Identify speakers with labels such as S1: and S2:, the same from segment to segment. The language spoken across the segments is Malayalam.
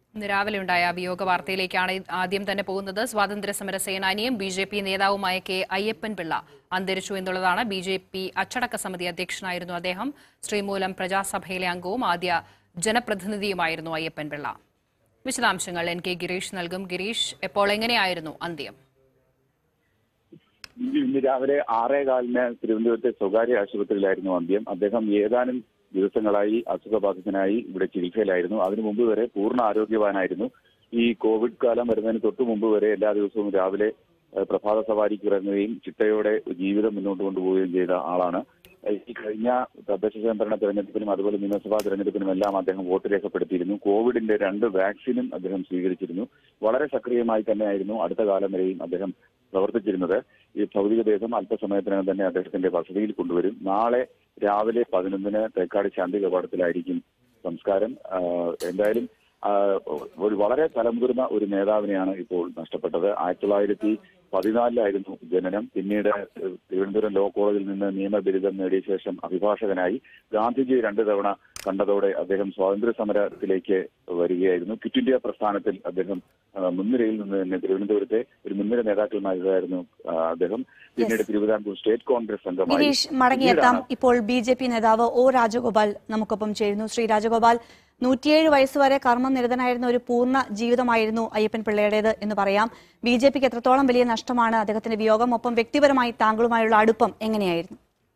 S1: ഇന്ന് രാവിലെ ഉണ്ടായ വിയോഗ വാർത്തയിലേക്കാണ് ആദ്യം തന്നെ പോകുന്നത് സ്വാതന്ത്ര്യ സമര സേനാനിയും ബി ജെ പി നേതാവുമായ കെ അയ്യപ്പൻ പിള്ള അന്തരിച്ചു എന്നുള്ളതാണ് ബി ജെ പി അച്ചടക്ക സമിതി അധ്യക്ഷനായിരുന്നു അദ്ദേഹം ശ്രീമൂലം പ്രജാസഭയിലെ അംഗവും ആദ്യ ജനപ്രതിനിധിയുമായിരുന്നു അയ്യപ്പൻ പിള്ള വിശദാംശങ്ങൾ എൻ കെ ഗിരീഷ് നൽകും ഗിരീഷ് എപ്പോൾ എങ്ങനെയായിരുന്നു അന്ത്യം
S2: ഇന്ന് രാവിലെ ആറേകാലിന് തിരുവനന്തപുരത്തെ സ്വകാര്യ ആശുപത്രിയിലായിരുന്നു അന്ത്യം അദ്ദേഹം ഏതാനും ദിവസങ്ങളായി അസുഖബാധിതനായി ഇവിടെ ചികിത്സയിലായിരുന്നു അതിനു മുമ്പ് വരെ പൂർണ്ണ ആരോഗ്യവാനായിരുന്നു ഈ കോവിഡ് കാലം വരുന്നതിന് തൊട്ടു മുമ്പ് വരെ എല്ലാ ദിവസവും രാവിലെ ഏഹ്, പ്രഭാത സവാരിക്ക് ഇറങ്ങുകയും ചിട്ടയോടെ ജീവിതം മുന്നോട്ട് കൊണ്ടുപോവുകയും ചെയ്ത ആളാണ് ഏഹ്, ഈ കഴിഞ്ഞ തദ്ദേശ സ്വയംഭരണ തെരഞ്ഞെടുപ്പിനും അതുപോലെ നിയമസഭാ തെരഞ്ഞെടുപ്പിനും എല്ലാം അദ്ദേഹം വോട്ട് രേഖപ്പെടുത്തിയിരുന്നു കോവിഡിന്റെ രണ്ട് വാക്സിനും അദ്ദേഹം സ്വീകരിച്ചിരുന്നു വളരെ സക്രിയമായി തന്നെയായിരുന്നു അടുത്ത കാലം വരെയും അദ്ദേഹം പ്രവർത്തിച്ചിരുന്നത് ഈ ഭൗതികദേഹം അല്പസമയത്തിനകം തന്നെ അദ്ദേഹത്തിന്റെ വസതിയിൽ കൊണ്ടുവരും നാളെ രാവിലെ പതിനൊന്നിന് തേക്കാട് ശാന്തി കവാടത്തിലായിരിക്കും സംസ്കാരം ആഹ് എന്തായാലും ആഹ് ഒരു വളരെ തലമുതിർന്ന ഒരു നേതാവിനെയാണ് ഇപ്പോൾ നഷ്ടപ്പെട്ടത് ആയിരത്തി തൊള്ളായിരത്തി പതിനാലിലായിരുന്നു ജനനം പിന്നീട് ഏഹ് തിരുവനന്തപുരം ലോ കോളേജിൽ നിന്ന് നിയമബിരുദം നേടിയ ശേഷം അഭിഭാഷകനായി ഗാന്ധിജി രണ്ടു തവണ കണ്ടതോടെ അദ്ദേഹം സ്വാതന്ത്ര്യ സമരത്തിലേക്ക് വരികയായിരുന്നു ക്വിറ്റ് ഇന്ത്യ പ്രസ്ഥാനത്തിൽ അദ്ദേഹം ആഹ് മുൻനിരയിൽ നിന്ന് തന്നെ തിരുവനന്തപുരത്തെ ഒരു മുൻനിര നേതാക്കളുമായതായിരുന്നു ആഹ് അദ്ദേഹം പിന്നീട് തിരുവിതാംകൂർ സ്റ്റേറ്റ് കോൺഗ്രസ് അംഗമായി
S3: ഗിരീഷ് മടങ്ങിയെത്താം
S2: പിന്നീടാണ്
S3: ഇപ്പോൾ ബി ജെ പി നേതാവ് ഒ രാജഗോപാൽ നമുക്കൊപ്പം ചേരുന്നു ശ്രീ രാജഗോപാൽ നൂറ്റിയേഴ് വയസ്സുവരെ കർമ്മനിരതനായിരുന്ന ഒരു പൂർണ്ണ ജീവിതമായിരുന്നു അയ്യപ്പൻ പിള്ളയുടേത് എന്ന് പറയാം ബി ജെ പിക്ക് എത്രത്തോളം വലിയ നഷ്ടമാണ് അദ്ദേഹത്തിന്റെ വിയോഗം ഒപ്പം വ്യക്തിപരമായി താങ്കളുമായുള്ള അടുപ്പം എങ്ങനെയായിരുന്നു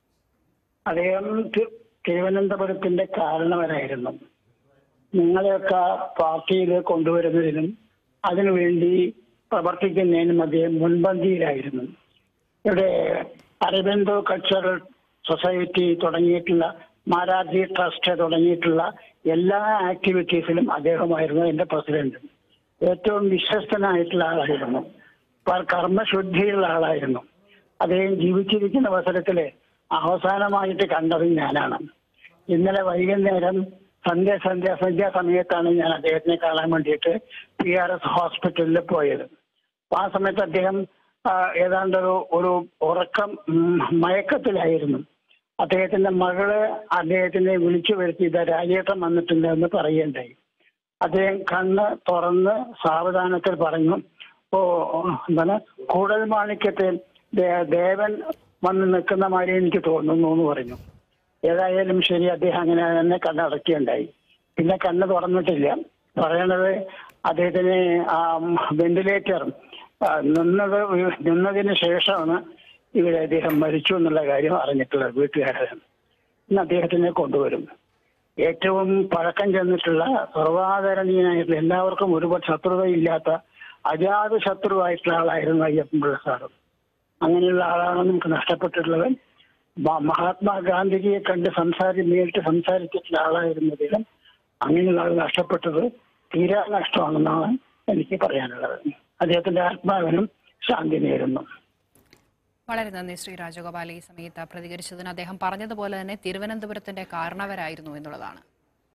S4: അദ്ദേഹം തി- തിരുവനന്തപുരത്തിന്റെ കാരണവരായിരുന്നു നിങ്ങളെയൊക്കെ പാർട്ടിയിൽ കൊണ്ടുവരുന്നതിനും അതിനുവേണ്ടി പ്രവർത്തിക്കുന്നതിനും അദ്ദേഹം മുൻപന്തിയിലായിരുന്നു ഇവിടെ അരബിന്ദോ കൾച്ചറൽ സൊസൈറ്റി തുടങ്ങിയിട്ടുള്ള മാരാജി ട്രസ്റ്റ് തുടങ്ങിയിട്ടുള്ള എല്ലാ ആക്ടിവിറ്റീസിലും അദ്ദേഹമായിരുന്നു എന്റെ പ്രസിഡന്റ് ഏറ്റവും വിശ്വസ്തനായിട്ടുള്ള ആളായിരുന്നു പ- കർമ്മശുദ്ധിയുള്ള ആളായിരുന്നു അദ്ദേഹം ജീവിച്ചിരിക്കുന്ന അവസരത്തില് അവസാനമായിട്ട് കണ്ടത് ഞാനാണ് ഇന്നലെ വൈകുന്നേരം സന്ധ്യ സന്ധ്യ സന്ധ്യ സമയത്താണ് ഞാൻ അദ്ദേഹത്തിനെ കാണാൻ വേണ്ടിയിട്ട് പി ആർ എസ് ഹോസ്പിറ്റലിൽ പോയത് അപ്പൊ ആ സമയത്ത് അദ്ദേഹം ആ, ഏതാണ്ട് ഒരു ഒരു ഉറക്കം ഉം, മയക്കത്തിലായിരുന്നു അദ്ദേഹത്തിന്റെ മകള് അദ്ദേഹത്തിനെ വിളിച്ചു വരുത്തിയത് രാജേട്ടൻ വന്നിട്ടുണ്ട് എന്ന് പറയുകയുണ്ടായി അദ്ദേഹം കണ്ണ് തുറന്ന് സാവധാനത്തിൽ പറഞ്ഞു ഓ എന്താണ് കൂടൽ മാണിക്യത്തെ ദേ- ദേവൻ വന്ന് നിൽക്കുന്ന മാതിരി എനിക്ക് തോന്നുന്നു എന്ന് പറഞ്ഞു ഏതായാലും ശരി അദ്ദേഹം അങ്ങനെ തന്നെ കണ്ണടക്കുകയുണ്ടായി പിന്നെ കണ്ണ് തുറന്നിട്ടില്ല പറയണത് അദ്ദേഹത്തിന് ആ വെന്റിലേറ്റർ ആ, നിന്നത് നിന്നതിന് ശേഷമാണ് ഇവിടെ അദ്ദേഹം മരിച്ചു എന്നുള്ള കാര്യം അറിഞ്ഞിട്ടുള്ളത് വീട്ടുകാരെ ഇന്ന് അദ്ദേഹത്തിനെ കൊണ്ടുവരും ഏറ്റവും പഴക്കം ചെന്നിട്ടുള്ള സർവാദരണീയനായിട്ടുള്ള എല്ലാവർക്കും ഒരുപാട് ശത്രുതയില്ലാത്ത അജാത ശത്രുവായിട്ടുള്ള ആളായിരുന്നു അയ്യപ്പൻപിള്ള സാറ് അങ്ങനെയുള്ള ആളാണ് നമുക്ക് നഷ്ടപ്പെട്ടിട്ടുള്ളത് മ- മഹാത്മാഗാന്ധിജിയെ കണ്ട് സംസാരി നേരിട്ട് സംസാരിച്ചിട്ടുള്ള ആളായിരുന്നു അദ്ദേഹം അങ്ങനെയുള്ള ആൾ നഷ്ടപ്പെട്ടത് തീരാ നഷ്ടമാണെന്നാണ് എനിക്ക് പറയാനുള്ളത് അദ്ദേഹത്തിന്റെ ആത്മാവിനും ശാന്തി നേരുന്നു
S1: വളരെ നന്ദി ശ്രീ രാജഗോപാൽ ഈ സമയത്ത് പ്രതികരിച്ചതിന് അദ്ദേഹം പറഞ്ഞതുപോലെ തന്നെ തിരുവനന്തപുരത്തിന്റെ കാരണവരായിരുന്നു എന്നുള്ളതാണ്